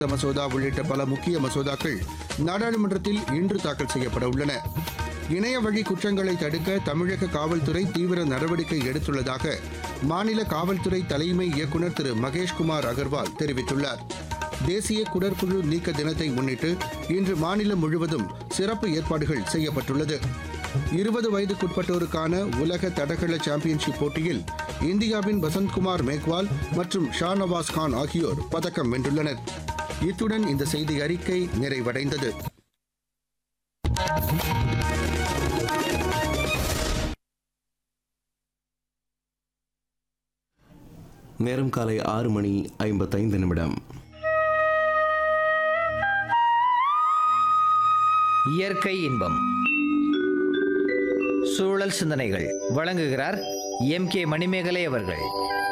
மசோதா உள்ளிட்ட பல முக்கிய மசோதாக்கள் நாடாளுமன்றத்தில் இன்று தாக்கல் செய்யப்பட உள்ளன இணைய வழி குற்றங்களை தடுக்க தமிழக காவல்துறை தீவிர நடவடிக்கை எடுத்துள்ளதாக மாநில காவல்துறை தலைமை இயக்குநர் திரு மகேஷ்குமார் அகர்வால் தெரிவித்துள்ளார் தேசிய குடற்புழு நீக்க தினத்தை முன்னிட்டு இன்று மாநிலம் முழுவதும் சிறப்பு ஏற்பாடுகள் செய்யப்பட்டுள்ளது இருபது வயதுக்குட்பட்டோருக்கான உலக தடகள சாம்பியன்ஷிப் போட்டியில் இந்தியாவின் வசந்த்குமார் மேக்வால் மற்றும் ஷா நவாஸ் கான் ஆகியோர் பதக்கம் வென்றுள்ளனர் இத்துடன் இந்த செய்தி அறிக்கை நிறைவடைந்தது நேரம் காலை ஆறு மணி ஐம்பத்தைந்து நிமிடம் இயற்கை இன்பம் சூழல் சிந்தனைகள் வழங்குகிறார் எம் கே மணிமேகலை அவர்கள்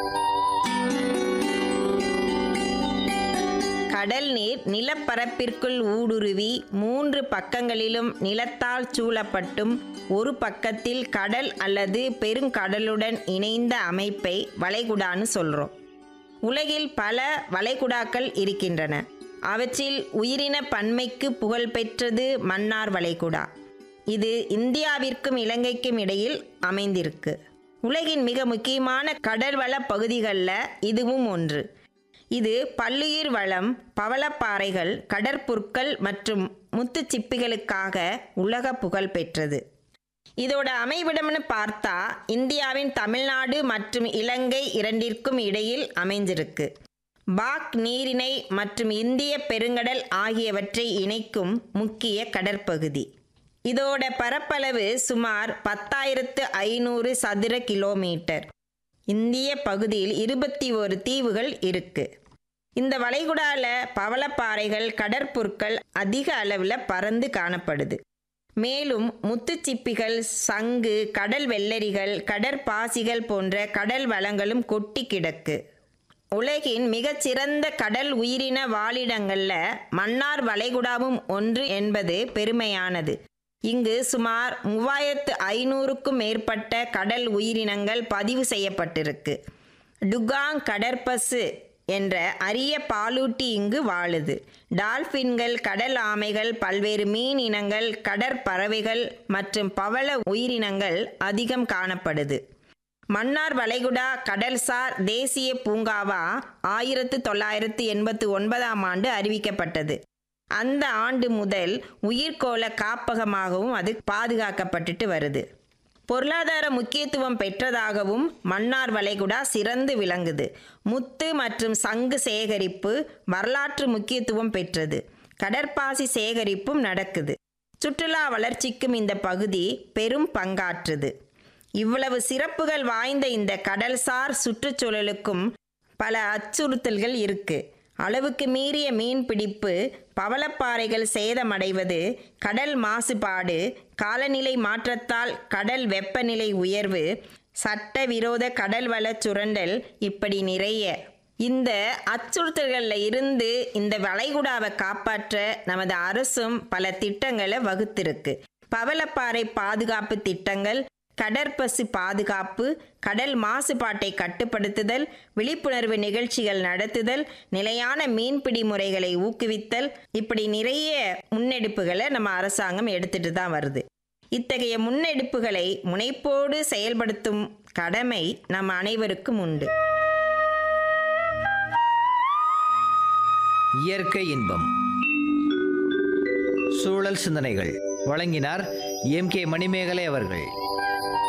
கடல் நீர் நிலப்பரப்பிற்குள் ஊடுருவி மூன்று பக்கங்களிலும் நிலத்தால் சூழப்பட்டும் ஒரு பக்கத்தில் கடல் அல்லது பெருங்கடலுடன் இணைந்த அமைப்பை வளைகுடான்னு சொல்கிறோம் உலகில் பல வளைகுடாக்கள் இருக்கின்றன அவற்றில் உயிரின பன்மைக்கு புகழ்பெற்றது மன்னார் வளைகுடா இது இந்தியாவிற்கும் இலங்கைக்கும் இடையில் அமைந்திருக்கு உலகின் மிக முக்கியமான கடல்வள பகுதிகளில் இதுவும் ஒன்று இது பல்லுயிர் வளம் பவளப்பாறைகள் கடற்புற்கள் மற்றும் முத்துச்சிப்பிகளுக்காக உலக புகழ் பெற்றது இதோட அமைவிடம்னு பார்த்தா இந்தியாவின் தமிழ்நாடு மற்றும் இலங்கை இரண்டிற்கும் இடையில் அமைஞ்சிருக்கு பாக் நீரிணை மற்றும் இந்திய பெருங்கடல் ஆகியவற்றை இணைக்கும் முக்கிய கடற்பகுதி இதோட பரப்பளவு சுமார் பத்தாயிரத்து ஐநூறு சதுர கிலோமீட்டர் இந்திய பகுதியில் இருபத்தி ஒரு தீவுகள் இருக்கு இந்த வளைகுடால பவளப்பாறைகள் கடற்புற்கள் அதிக அளவில் பறந்து காணப்படுது மேலும் முத்துச்சிப்பிகள் சங்கு கடல் வெள்ளரிகள் கடற்பாசிகள் போன்ற கடல் வளங்களும் கொட்டி கிடக்கு உலகின் மிகச்சிறந்த கடல் உயிரின வாழிடங்கள்ல மன்னார் வளைகுடாவும் ஒன்று என்பது பெருமையானது இங்கு சுமார் மூவாயிரத்து ஐநூறுக்கும் மேற்பட்ட கடல் உயிரினங்கள் பதிவு செய்யப்பட்டிருக்கு டுகாங் கடற்பசு என்ற அரிய பாலூட்டி இங்கு வாழுது டால்பின்கள் கடல் ஆமைகள் பல்வேறு மீன் இனங்கள் கடற்பறவைகள் மற்றும் பவள உயிரினங்கள் அதிகம் காணப்படுது மன்னார் வளைகுடா கடல்சார் தேசிய பூங்காவா ஆயிரத்து தொள்ளாயிரத்து எண்பத்து ஒன்பதாம் ஆண்டு அறிவிக்கப்பட்டது அந்த ஆண்டு முதல் உயிர்கோள காப்பகமாகவும் அது பாதுகாக்கப்பட்டுட்டு வருது பொருளாதார முக்கியத்துவம் பெற்றதாகவும் மன்னார் வளைகுடா சிறந்து விளங்குது முத்து மற்றும் சங்கு சேகரிப்பு வரலாற்று முக்கியத்துவம் பெற்றது கடற்பாசி சேகரிப்பும் நடக்குது சுற்றுலா வளர்ச்சிக்கும் இந்த பகுதி பெரும் பங்காற்றுது இவ்வளவு சிறப்புகள் வாய்ந்த இந்த கடல்சார் சுற்றுச்சூழலுக்கும் பல அச்சுறுத்தல்கள் இருக்கு அளவுக்கு மீறிய மீன்பிடிப்பு பவளப்பாறைகள் சேதமடைவது கடல் மாசுபாடு காலநிலை மாற்றத்தால் கடல் வெப்பநிலை உயர்வு சட்டவிரோத கடல் வள சுரண்டல் இப்படி நிறைய இந்த அச்சுறுத்தல்களில் இருந்து இந்த வளைகுடாவை காப்பாற்ற நமது அரசும் பல திட்டங்களை வகுத்திருக்கு பவளப்பாறை பாதுகாப்பு திட்டங்கள் கடற்பசு பாதுகாப்பு கடல் மாசுபாட்டை கட்டுப்படுத்துதல் விழிப்புணர்வு நிகழ்ச்சிகள் நடத்துதல் நிலையான மீன்பிடி முறைகளை ஊக்குவித்தல் இப்படி நிறைய முன்னெடுப்புகளை நம்ம அரசாங்கம் எடுத்துட்டு தான் வருது இத்தகைய முன்னெடுப்புகளை முனைப்போடு செயல்படுத்தும் கடமை நம் அனைவருக்கும் உண்டு இயற்கை இன்பம் சூழல் சிந்தனைகள் வழங்கினார் எம் கே மணிமேகலை அவர்கள்